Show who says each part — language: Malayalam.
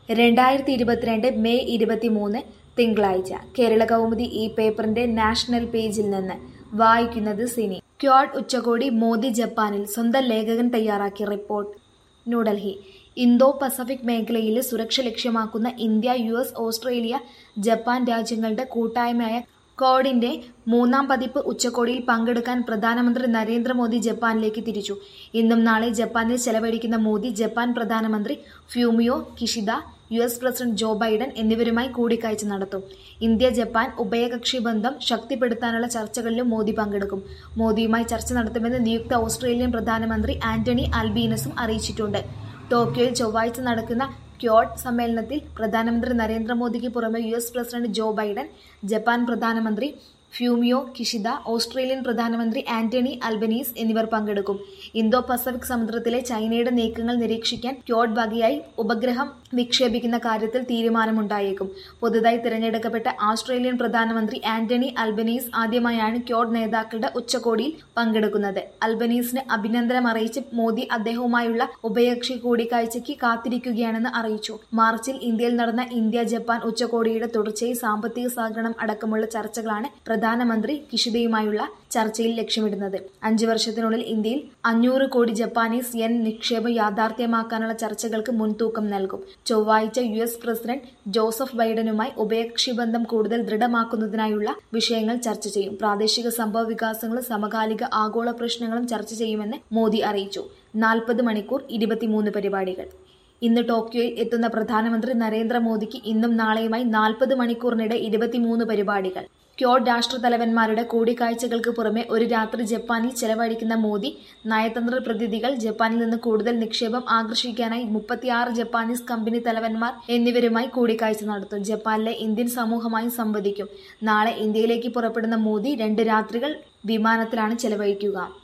Speaker 1: രണ്ടായിരത്തി ഇരുപത്തിരണ്ട് മെയ് ഇരുപത്തിമൂന്ന് തിങ്കളാഴ്ച കേരള കൗമുദി ഈ പേപ്പറിന്റെ നാഷണൽ പേജിൽ നിന്ന് വായിക്കുന്നത് സിനി ക്വാഡ് ഉച്ചകോടി മോദി ജപ്പാനിൽ സ്വന്തം ലേഖകൻ തയ്യാറാക്കിയ റിപ്പോർട്ട് ന്യൂഡൽഹി ഇന്തോ പസഫിക് മേഖലയിലെ സുരക്ഷ ലക്ഷ്യമാക്കുന്ന India U S Australia Japan രാജ്യങ്ങളുടെ കൂട്ടായ്മയായ ക്വാഡിന്റെ മൂന്നാം പതിപ്പ് ഉച്ചകോടിയിൽ പങ്കെടുക്കാൻ പ്രധാനമന്ത്രി നരേന്ദ്രമോദി ജപ്പാനിലേക്ക് തിരിച്ചു ഇന്നും നാളെ ജപ്പാനിൽ ചെലവഴിക്കുന്ന മോദി ജപ്പാൻ പ്രധാനമന്ത്രി Fumio Kishida U S president Joe Biden എന്നിവരുമായി കൂടിക്കാഴ്ച നടത്തും ഇന്ത്യ ജപ്പാൻ ഉഭയകക്ഷി ബന്ധം ശക്തിപ്പെടുത്താനുള്ള ചർച്ചകളിലും മോദി പങ്കെടുക്കും മോദിയുമായി ചർച്ച നടത്തുമെന്ന് നിയുക്ത ഓസ്ട്രേലിയൻ പ്രധാനമന്ത്രി ആന്റണി അൽബീനസും അറിയിച്ചിട്ടുണ്ട് ടോക്കിയോയിൽ ചൊവ്വാഴ്ച നടക്കുന്ന ക്യോട്ട് സമ്മേളനത്തിൽ പ്രധാനമന്ത്രി നരേന്ദ്രമോദിക്ക് പുറമെ U S president Joe Biden Japan പ്രധാനമന്ത്രി ഫ്യൂമിയോ കിഷിദ ഓസ്ട്രേലിയൻ പ്രധാനമന്ത്രി ആന്റണി അൽബനീസ് എന്നിവർ പങ്കെടുക്കും ഇന്തോ പസഫിക് സമുദ്രത്തിലെ ചൈനയുടെ നീക്കങ്ങൾ നിരീക്ഷിക്കാൻ ക്യോട്ട് വകയായി ഉപഗ്രഹം വിക്ഷേപിക്കുന്ന കാര്യത്തിൽ തീരുമാനമുണ്ടായേക്കും പുതുതായി തിരഞ്ഞെടുക്കപ്പെട്ട ഓസ്ട്രേലിയൻ പ്രധാനമന്ത്രി ആന്റണി അൽബനീസ് ആദ്യമായാണ് ക്യോട്ട് നേതാക്കളുടെ ഉച്ചകോടിയിൽ പങ്കെടുക്കുന്നത് അൽബനീസിന് അഭിനന്ദനം അറിയിച്ച് മോദി അദ്ദേഹവുമായുള്ള ഉഭയകക്ഷി കൂടിക്കാഴ്ചയ്ക്ക് കാത്തിരിക്കുകയാണെന്ന് അറിയിച്ചു മാർച്ചിൽ ഇന്ത്യയിൽ നടന്ന ഇന്ത്യ ജപ്പാൻ ഉച്ചകോടിയുടെ തുടർച്ചയായി സാമ്പത്തിക സഹകരണം അടക്കമുള്ള ചർച്ചകളാണ് പ്രധാനമന്ത്രി കിഷിദയുമായുള്ള ചർച്ചയിൽ ലക്ഷ്യമിടുന്നത് അഞ്ചു വർഷത്തിനുള്ളിൽ ഇന്ത്യയിൽ അഞ്ഞൂറ് കോടി ജപ്പാനീസ് യെൻ നിക്ഷേപം യാഥാർത്ഥ്യമാക്കാനുള്ള ചർച്ചകൾക്ക് മുൻതൂക്കം നൽകും ചൊവ്വാഴ്ച യു എസ് പ്രസിഡന്റ് ജോസഫ് ബൈഡനുമായി ഉഭയകക്ഷി ബന്ധം കൂടുതൽ ദൃഢമാക്കുന്നതിനായുള്ള വിഷയങ്ങൾ ചർച്ച ചെയ്യും പ്രാദേശിക സംഭവ വികാസങ്ങളും സമകാലിക ആഗോള പ്രശ്നങ്ങളും ചർച്ച ചെയ്യുമെന്ന് മോദി അറിയിച്ചു നാൽപ്പത് മണിക്കൂർ ഇരുപത്തിമൂന്ന് പരിപാടികൾ ഇന്ന് ടോക്കിയോയിൽ എത്തുന്ന പ്രധാനമന്ത്രി നരേന്ദ്രമോദിക്ക് ഇന്നും നാളെയുമായി നാൽപ്പത് മണിക്കൂറിനിടെ ഇരുപത്തിമൂന്ന് പരിപാടികൾ ക്യോഡ് രാഷ്ട്രതലവന്മാരുടെ കൂടിക്കാഴ്ചകൾക്ക് പുറമെ ഒരു രാത്രി ജപ്പാനിൽ ചെലവഴിക്കുന്ന മോദി നയതന്ത്ര പ്രതിനിധികൾ ജപ്പാനിൽ നിന്ന് കൂടുതൽ നിക്ഷേപം ആകർഷിക്കാനായി മുപ്പത്തിയാറ് ജപ്പാനീസ് കമ്പനി തലവന്മാർ എന്നിവരുമായി കൂടിക്കാഴ്ച നടത്തും ജപ്പാനിലെ ഇന്ത്യൻ സമൂഹമായി സംവദിക്കും നാളെ ഇന്ത്യയിലേക്ക് പുറപ്പെടുന്ന മോദി രണ്ട് രാത്രികൾ വിമാനത്തിലാണ് ചെലവഴിക്കുക